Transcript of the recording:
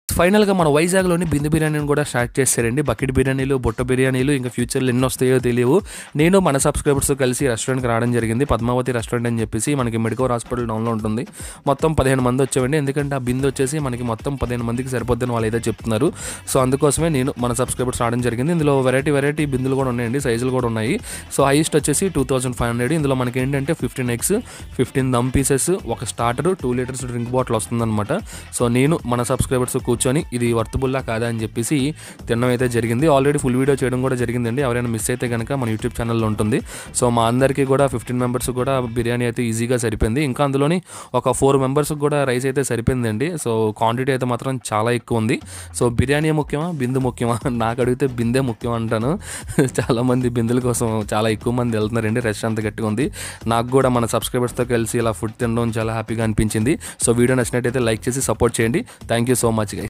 ఫైనల్గా మన వైజాగ్లోని బిందు బిర్యానీని కూడా స్టార్ట్ చేశారండి బకెట్ బిర్యానీలు బుట్ట బిర్యానీలు ఇంకా ఫ్యూచర్లో ఎన్ని వస్తాయో తెలియవు నేను మన సబ్స్క్రైబర్స్ కలిసి రెస్టారెంట్కి రావడం జరిగింది పద్మావతి రెస్టారెంట్ అని చెప్పేసి మనకి మెడికల్ హాస్పిటల్ డౌన్లో ఉంటుంది మొత్తం పదిహేను మంది వచ్చామండి ఎందుకంటే ఆ బిందు వచ్చేసి మనకి మొత్తం పదిహేను మందికి సరిపోద్దని వాళ్ళు అయితే చెప్తున్నారు సో అందుకోసమే నేను మన సబ్స్క్రైబర్స్ రావడం జరిగింది ఇందులో వెరైటీ వెరైటీ బిందులు కూడా ఉన్నాయండి సైజులు కూడా ఉన్నాయి సో హైయెస్ట్ వచ్చేసి టూ థౌసండ్ ఫైవ్ హండ్రెడ్ ఇందులో మనకి ఏంటంటే fifteen eggs fifteen dum pieces ఒక starter two litres drink bottle వస్తుందన్నమాట సో నేను మన సబ్స్క్రైబర్స్ కూర్చొని ఇది వర్తబుల్లా కాదా అని చెప్పేసి తినడం అయితే జరిగింది ఆల్రెడీ ఫుల్ వీడియో చేయడం కూడా జరిగిందండి ఎవరైనా మిస్ అయితే కనుక మన యూట్యూబ్ ఛానల్లో ఉంటుంది సో మా అందరికీ కూడా ఫిఫ్టీన్ మెంబర్స్ కూడా బిర్యానీ అయితే ఈజీగా సరిపోయింది ఇంకా అందులోని ఒక ఫోర్ మెంబర్స్ కూడా రైస్ అయితే సరిపోయిందండి సో క్వాంటిటీ అయితే మాత్రం చాలా ఎక్కువ ఉంది సో బిర్యానీ ముఖ్యమా బిందు ముఖ్యమా నాకు అడిగితే బిందే ముఖ్యం అంటాను చాలామంది బిందుల కోసం చాలా ఎక్కువ మంది వెళ్తున్నారండి రష్ అంత గట్టిగా ఉంది నాకు కూడా మన సబ్స్క్రైబర్స్తో కలిసి ఇలా ఫుడ్ తినడం చాలా హ్యాపీగా అనిపించింది సో వీడియో నచ్చినట్టయితే లైక్ చేసి సపోర్ట్ చేయండి thank you so much guy